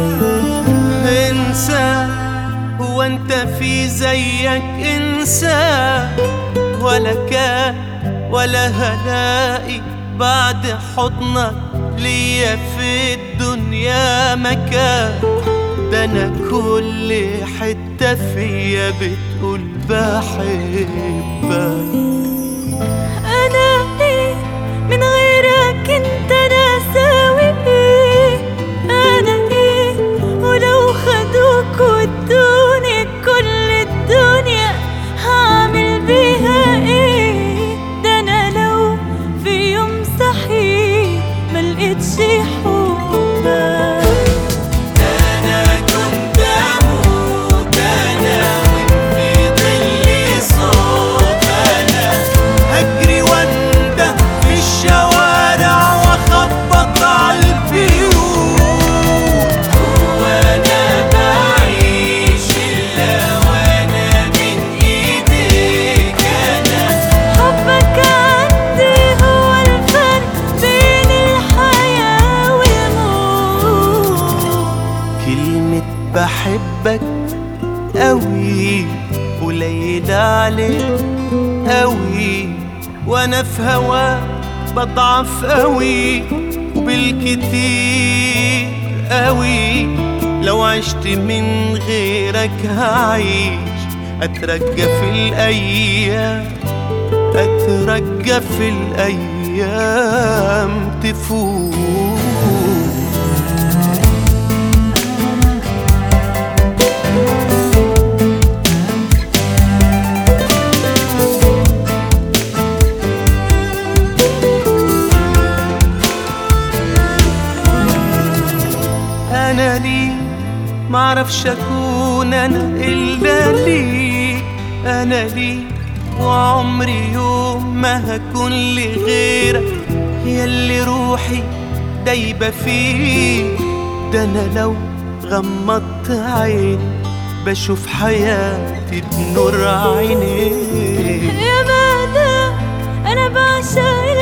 انسى هو انت في زيك انسى ولا كان ولا هلاقي بعد حضنك ليا في الدنيا مكان ده انا كل حتة فيا بتقول بحبك انا ايه من غيرك انت انا ساوي ايه انا ايه ولو خدوك وادوني كل الدنيا هعمل بيها ايه ده انا لو في يوم صحيح ملقتش حبك انا كنت اموت انا وفي ظل صوت انا هجري وانده في الشوارع واخبط على البيوت وانا بعيش الا وانا من ايديك انا حبك عندي هو الفرق بين الحياة والموت كلمة بحبك قوي قليلة عليك قوي وانا في هواك بضعف قوي وبالكتير قوي لو عشت من غيرك هعيش اترجى في الايام اترجى في الايام تفوت انا لي معرفش اكون انا الا ليك انا لي وعمري يوم ما هكون لغيرك ياللي روحي دايبة فيك ده انا لو غمضت عيني بشوف حياتي بنور عينيك يا مدى انا بعشق